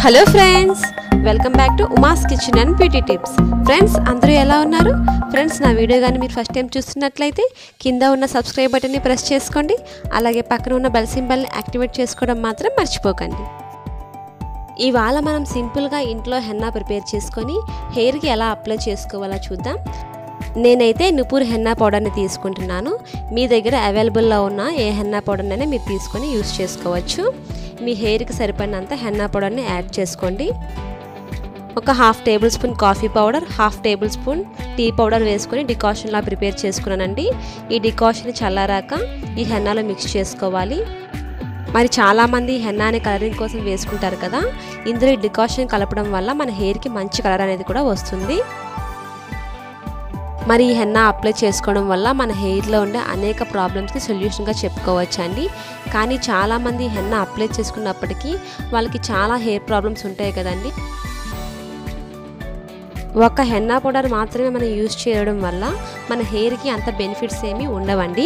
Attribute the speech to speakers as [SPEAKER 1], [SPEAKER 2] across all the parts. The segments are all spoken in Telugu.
[SPEAKER 1] hello friends welcome back to Uma's kitchen and beauty tips friends అందరూ ఎలా ఉన్నారు ఫ్రెండ్స్ నా వీడియో కానీ మీరు ఫస్ట్ టైం చూస్తున్నట్లయితే కింద ఉన్న సబ్స్క్రైబ్ బటన్ని ప్రెస్ చేసుకోండి అలాగే పక్కన ఉన్న బెల్ సింబల్ని యాక్టివేట్ చేసుకోవడం మాత్రం మర్చిపోకండి ఇవాళ మనం సింపుల్గా ఇంట్లో హెన్నా ప్రిపేర్ చేసుకొని హెయిర్కి ఎలా అప్లై చేసుకోవాలో చూద్దాం నేనైతే నుపూర్ హెన్నా పౌడర్ని తీసుకుంటున్నాను మీ దగ్గర అవైలబుల్లో ఉన్న ఏ హెన్నా పౌడర్నైనా మీరు తీసుకొని యూస్ చేసుకోవచ్చు మీ హెయిర్కి సరిపడినంత హెన్నా పౌడర్ని యాడ్ చేసుకోండి ఒక half tablespoon coffee powder half tablespoon tea powder వేసుకొని డికాషన్లా ప్రిపేర్ చేసుకున్నానండి ఈ డికాషన్ చల్లారాక ఈ హెన్నాలో మిక్స్ చేసుకోవాలి మరి చాలామంది హెన్నాని కలరింగ్ కోసం వేసుకుంటారు కదా ఇందులో ఈ డికాషన్ కలపడం వల్ల మన హెయిర్కి మంచి కలర్ అనేది కూడా వస్తుంది మరి ఈ హెన్నా అప్లై చేసుకోవడం వల్ల మన హెయిర్లో ఉండే అనేక ప్రాబ్లమ్స్కి సొల్యూషన్గా చెప్పుకోవచ్చు అండి కానీ చాలామంది హెన్నా అప్లై చేసుకున్నప్పటికీ వాళ్ళకి చాలా హెయిర్ ప్రాబ్లమ్స్ ఉంటాయి కదండి ఒక హెన్నా పౌడర్ మాత్రమే మనం యూజ్ చేయడం వల్ల మన హెయిర్కి అంత బెనిఫిట్స్ ఏమీ ఉండవండి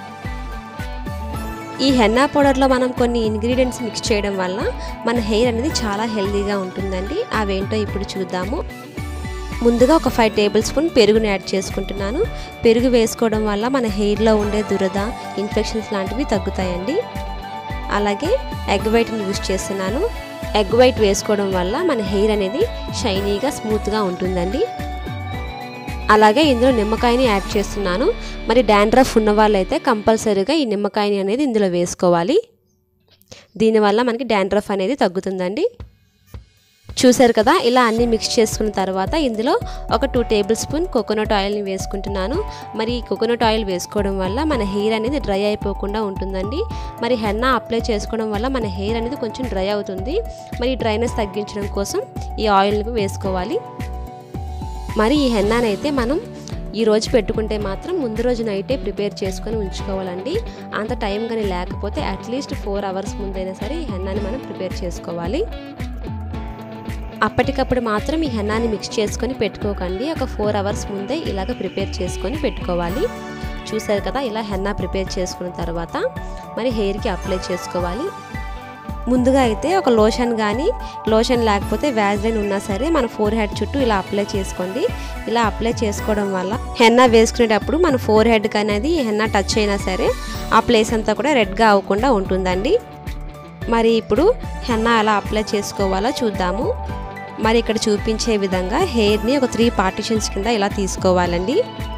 [SPEAKER 1] ఈ హెన్నా పౌడర్లో మనం కొన్ని ఇంగ్రీడియంట్స్ మిక్స్ చేయడం వల్ల మన హెయిర్ అనేది చాలా హెల్తీగా ఉంటుందండి అవేంటో ఇప్పుడు చూద్దాము ముందుగా ఒక ఫైవ్ టేబుల్ స్పూన్ పెరుగుని యాడ్ చేసుకుంటున్నాను పెరుగు వేసుకోవడం వల్ల మన హెయిర్లో ఉండే దురద ఇన్ఫెక్షన్స్ లాంటివి తగ్గుతాయండి అలాగే ఎగ్ వైట్ని యూజ్ చేస్తున్నాను ఎగ్ వైట్ వేసుకోవడం వల్ల మన హెయిర్ అనేది షైనీగా స్మూత్గా ఉంటుందండి అలాగే ఇందులో నిమ్మకాయని యాడ్ చేస్తున్నాను మరి డాండ్రఫ్ ఉన్న వాళ్ళైతే కంపల్సరీగా ఈ నిమ్మకాయని అనేది ఇందులో వేసుకోవాలి దీనివల్ల మనకి డాండ్రఫ్ అనేది తగ్గుతుందండి చూసారు కదా ఇలా అన్నీ మిక్స్ చేసుకున్న తర్వాత ఇందులో ఒక టూ టేబుల్ స్పూన్ కోకోనట్ ఆయిల్ని వేసుకుంటున్నాను మరి ఈ కోకోనట్ ఆయిల్ వేసుకోవడం వల్ల మన హెయిర్ అనేది డ్రై అయిపోకుండా ఉంటుందండి మరి హెన్నా అప్లై చేసుకోవడం వల్ల మన హెయిర్ అనేది కొంచెం డ్రై అవుతుంది మరి డ్రైనెస్ తగ్గించడం కోసం ఈ ఆయిల్ని వేసుకోవాలి మరి ఈ హెన్నానైతే మనం ఈ రోజు పెట్టుకుంటే మాత్రం ముందు రోజు నైటే ప్రిపేర్ చేసుకొని ఉంచుకోవాలండి అంత టైం కానీ లేకపోతే అట్లీస్ట్ ఫోర్ అవర్స్ ముందైనా సరే ఈ హెన్నాని మనం ప్రిపేర్ చేసుకోవాలి అప్పటికప్పుడు మాత్రం ఈ హెన్నాని మిక్స్ చేసుకొని పెట్టుకోకండి ఒక ఫోర్ అవర్స్ ముందే ఇలాగ ప్రిపేర్ చేసుకొని పెట్టుకోవాలి చూసారు కదా ఇలా హెన్నా ప్రిపేర్ చేసుకున్న తర్వాత మరి హెయిర్కి అప్లై చేసుకోవాలి ముందుగా అయితే ఒక లోషన్ కానీ లోషన్ లేకపోతే వ్యాజ్లైన్ ఉన్నా సరే మన ఫోర్ హెడ్ చుట్టూ ఇలా అప్లై చేసుకోండి ఇలా అప్లై చేసుకోవడం వల్ల హెన్నా వేసుకునేటప్పుడు మన ఫోర్ హెడ్కి అనేది హెన్నా టచ్ అయినా సరే ఆ ప్లేస్ అంతా కూడా రెడ్గా అవ్వకుండా ఉంటుందండి మరి ఇప్పుడు హెన్నా ఎలా అప్లై చేసుకోవాలో చూద్దాము మరి ఇక్కడ చూపించే విధంగా హెయిర్ని ఒక త్రీ పార్టిషన్స్ కింద ఇలా తీసుకోవాలండి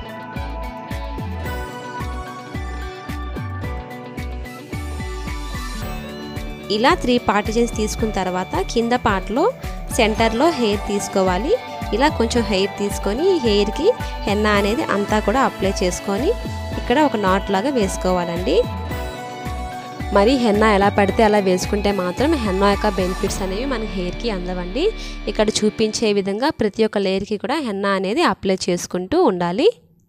[SPEAKER 1] ఇలా త్రీ పార్టిషన్స్ తీసుకున్న తర్వాత కింద పార్ట్లో సెంటర్లో హెయిర్ తీసుకోవాలి ఇలా కొంచెం హెయిర్ తీసుకొని హెయిర్కి హెన్నా అనేది అంతా కూడా అప్లై చేసుకొని ఇక్కడ ఒక నాట్ లాగా వేసుకోవాలండి మరి హెన్నా ఎలా పడితే అలా వేసుకుంటే మాత్రం హెన్నా యొక్క బెనిఫిట్స్ అనేవి మన హెయిర్కి అందవండి ఇక్కడ చూపించే విధంగా ప్రతి ఒక్క లేయర్కి కూడా హెన్నా అనేది అప్లై చేసుకుంటూ ఉండాలి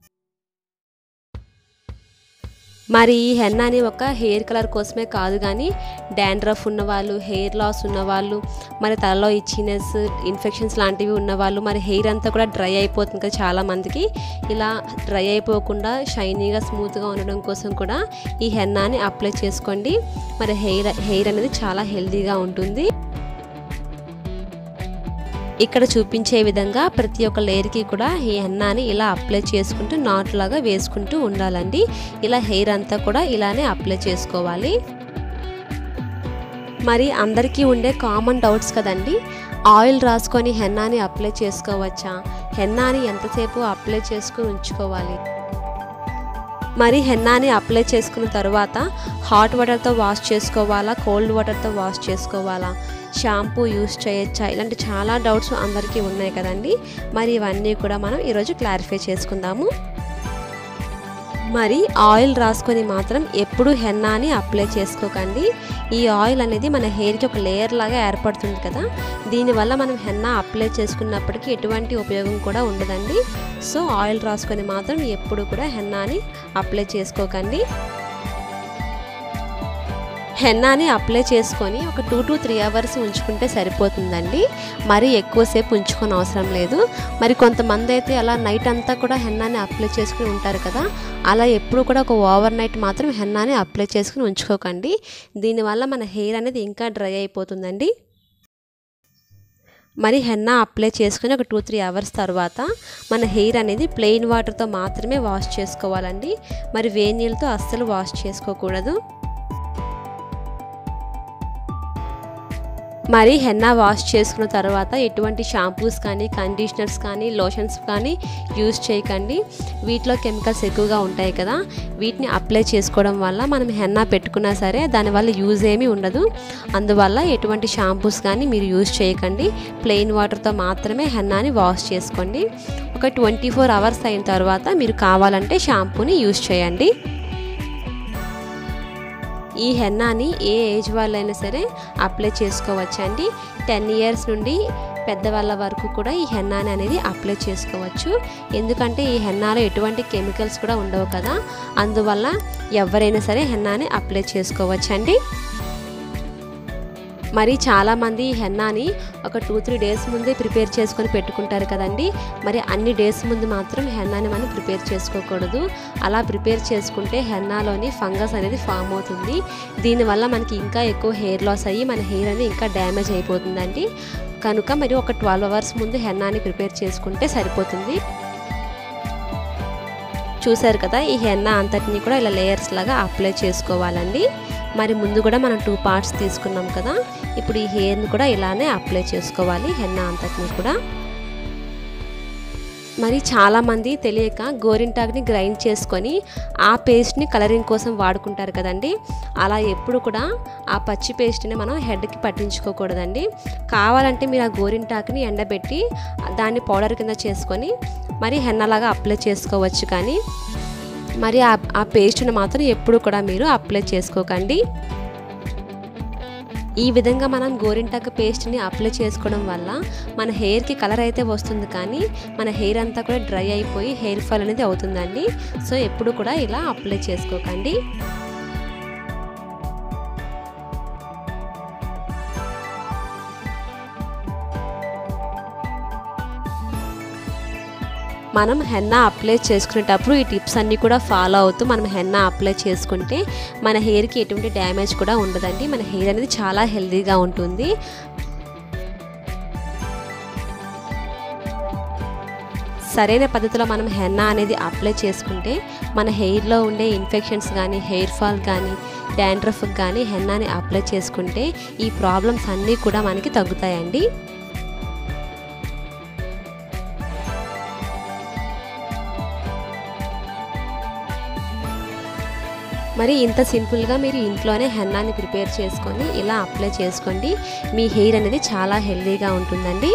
[SPEAKER 1] మరి ఈ హెన్నాని ఒక హెయిర్ కలర్ కోసమే కాదు కానీ డాండ్రఫ్ ఉన్నవాళ్ళు హెయిర్ లాస్ ఉన్నవాళ్ళు మరి తలలో ఇచ్చినెస్ ఇన్ఫెక్షన్స్ లాంటివి ఉన్నవాళ్ళు మరి హెయిర్ అంతా కూడా డ్రై అయిపోతుంది కదా చాలామందికి ఇలా డ్రై అయిపోకుండా షైనీగా స్మూత్గా ఉండడం కోసం కూడా ఈ హెన్నాని అప్లై చేసుకోండి మరి హెయిర్ హెయిర్ అనేది చాలా హెల్తీగా ఉంటుంది ఇక్కడ చూపించే విధంగా ప్రతి ఒక్క లేయర్కి కూడా ఈ హెన్నాని ఇలా అప్లై చేసుకుంటూ నాట్ లాగా వేసుకుంటూ ఉండాలండి ఇలా హెయిర్ అంతా కూడా ఇలానే అప్లై చేసుకోవాలి మరి అందరికీ ఉండే కామన్ డౌట్స్ కదండి ఆయిల్ రాసుకొని హెన్నాని అప్లై చేసుకోవచ్చా హెన్నాని ఎంతసేపు అప్లై చేసుకుని ఉంచుకోవాలి మరి హెన్నాని అప్లై చేసుకున్న తర్వాత హాట్ వాటర్తో వాష్ చేసుకోవాలా కోల్డ్ వాటర్తో వాష్ చేసుకోవాలా షాంపూ యూస్ చేయొచ్చా ఇలాంటి చాలా డౌట్స్ అందరికీ ఉన్నాయి కదండి మరి ఇవన్నీ కూడా మనం ఈరోజు క్లారిఫై చేసుకుందాము మరి ఆయిల్ రాసుకొని మాత్రం ఎప్పుడు హెన్నాని అప్లై చేసుకోకండి ఈ ఆయిల్ అనేది మన హెయిర్కి ఒక లేయర్ లాగా ఏర్పడుతుంది కదా దీనివల్ల మనం హెన్నా అప్లై చేసుకున్నప్పటికీ ఎటువంటి ఉపయోగం కూడా ఉండదండి సో ఆయిల్ రాసుకొని మాత్రం ఎప్పుడు కూడా హెన్నాని అప్లై చేసుకోకండి హెన్నాని అప్లై చేసుకొని ఒక టూ టు త్రీ అవర్స్ ఉంచుకుంటే సరిపోతుందండి మరీ ఎక్కువసేపు ఉంచుకొని అవసరం లేదు మరి కొంతమంది అయితే అలా నైట్ అంతా కూడా హెన్నాని అప్లై చేసుకుని ఉంటారు కదా అలా ఎప్పుడు కూడా ఒక ఓవర్ నైట్ మాత్రం హెన్నాని అప్లై చేసుకుని ఉంచుకోకండి దీనివల్ల మన హెయిర్ అనేది ఇంకా డ్రై అయిపోతుందండి మరి హెన్నా అప్లై చేసుకుని ఒక టూ త్రీ అవర్స్ తర్వాత మన హెయిర్ అనేది ప్లెయిన్ వాటర్తో మాత్రమే వాష్ చేసుకోవాలండి మరి వేడి నీళ్ళతో అస్సలు వాష్ చేసుకోకూడదు మరి హెన్నా వాష్ చేసుకున్న తర్వాత ఎటువంటి షాంపూస్ కానీ కండిషనర్స్ కానీ లోషన్స్ కానీ యూజ్ చేయకండి వీటిలో కెమికల్స్ ఎక్కువగా ఉంటాయి కదా వీటిని అప్లై చేసుకోవడం వల్ల మనం హెన్నా పెట్టుకున్నా సరే దానివల్ల యూజ్ ఏమీ ఉండదు అందువల్ల ఎటువంటి షాంపూస్ కానీ మీరు యూజ్ చేయకండి ప్లెయిన్ వాటర్తో మాత్రమే హెన్నాని వాష్ చేసుకోండి ఒక ట్వంటీ ఫోర్ అవర్స్ అయిన తర్వాత మీరు కావాలంటే షాంపూని యూజ్ చేయండి ఈ హెన్నాని ఏ ఏజ్ వాళ్ళైనా సరే అప్లై చేసుకోవచ్చండి టెన్ ఇయర్స్ నుండి పెద్దవాళ్ళ వరకు కూడా ఈ హెన్నాని అనేది అప్లై చేసుకోవచ్చు ఎందుకంటే ఈ హెన్నాలో ఎటువంటి కెమికల్స్ కూడా ఉండవు కదా అందువల్ల ఎవరైనా సరే హెన్నాని అప్లై చేసుకోవచ్చండి మరి చాలామంది ఈ హెన్నాని ఒక టూ త్రీ డేస్ ముందే ప్రిపేర్ చేసుకొని పెట్టుకుంటారు కదండి మరి అన్ని డేస్ ముందు మాత్రం హెన్నాని మనం ప్రిపేర్ చేసుకోకూడదు అలా ప్రిపేర్ చేసుకుంటే హెన్నాలోని ఫంగస్ అనేది ఫామ్ అవుతుంది దీనివల్ల మనకి ఇంకా ఎక్కువ హెయిర్ లాస్ అయ్యి మన హెయిర్ అనేది ఇంకా డ్యామేజ్ అయిపోతుందండి కనుక మరి ఒక ట్వెల్వ్ అవర్స్ ముందు హెన్నాని ప్రిపేర్ చేసుకుంటే సరిపోతుంది చూసారు కదా ఈ హెన్నా అంతటిని కూడా ఇలా లేయర్స్ లాగా అప్లై చేసుకోవాలండి మరి ముందు కూడా మనం టూ పార్ట్స్ తీసుకున్నాం కదా ఇప్పుడు ఈ హెయిర్ని కూడా ఇలానే అప్లై చేసుకోవాలి హెన్నా అంతటిని కూడా మరి చాలామంది తెలియక గోరింటాకుని గ్రైండ్ చేసుకొని ఆ పేస్ట్ని కలరింగ్ కోసం వాడుకుంటారు కదండి అలా ఎప్పుడు కూడా ఆ పచ్చి పేస్ట్ని మనం హెడ్కి పట్టించుకోకూడదండి కావాలంటే మీరు ఆ గోరింటాకుని ఎండబెట్టి దాన్ని పౌడర్ కింద చేసుకొని మరి హెన్నలాగా అప్లై చేసుకోవచ్చు కానీ మరి ఆ పేస్ట్ని మాత్రం ఎప్పుడు కూడా మీరు అప్లై చేసుకోకండి ఈ విధంగా మనం గోరింటాకు పేస్ట్ని అప్లై చేసుకోవడం వల్ల మన హెయిర్కి కలర్ అయితే వస్తుంది కానీ మన హెయిర్ అంతా కూడా డ్రై అయిపోయి హెయిర్ ఫాల్ అనేది అవుతుందండి సో ఎప్పుడు కూడా ఇలా అప్లై చేసుకోకండి మనం హెన్నా అప్లై చేసుకునేటప్పుడు ఈ టిప్స్ అన్నీ కూడా ఫాలో అవుతూ మనం హెన్నా అప్లై చేసుకుంటే మన హెయిర్కి ఎటువంటి డ్యామేజ్ కూడా ఉండదండి మన హెయిర్ అనేది చాలా హెల్తీగా ఉంటుంది సరైన పద్ధతిలో మనం హెన్నా అనేది అప్లై చేసుకుంటే మన హెయిర్లో ఉండే ఇన్ఫెక్షన్స్ కానీ హెయిర్ ఫాల్ కానీ డాండ్రఫ్ కానీ హెన్నాని అప్లై చేసుకుంటే ఈ ప్రాబ్లమ్స్ అన్నీ కూడా మనకి తగ్గుతాయండి మరి ఇంత సింపుల్గా మీరు ఇంట్లోనే హెన్నాని ప్రిపేర్ చేసుకొని ఇలా అప్లై చేసుకోండి మీ హెయిర్ అనేది చాలా హెల్తీగా ఉంటుందండి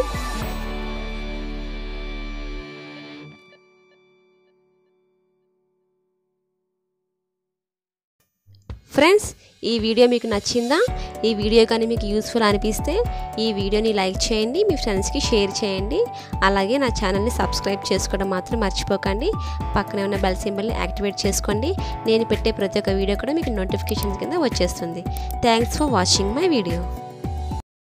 [SPEAKER 1] ఫ్రెండ్స్ ఈ వీడియో మీకు నచ్చిందా ఈ వీడియో కానీ మీకు యూస్ఫుల్ అనిపిస్తే ఈ వీడియోని లైక్ చేయండి మీ ఫ్రెండ్స్కి షేర్ చేయండి అలాగే నా ఛానల్ని సబ్స్క్రైబ్ చేసుకోవడం మాత్రం మర్చిపోకండి పక్కనే ఉన్న బెల్ సింబల్ని యాక్టివేట్ చేసుకోండి నేను పెట్టే ప్రతి ఒక్క వీడియో కూడా మీకు నోటిఫికేషన్ కింద వచ్చేస్తుంది thanks for watching my video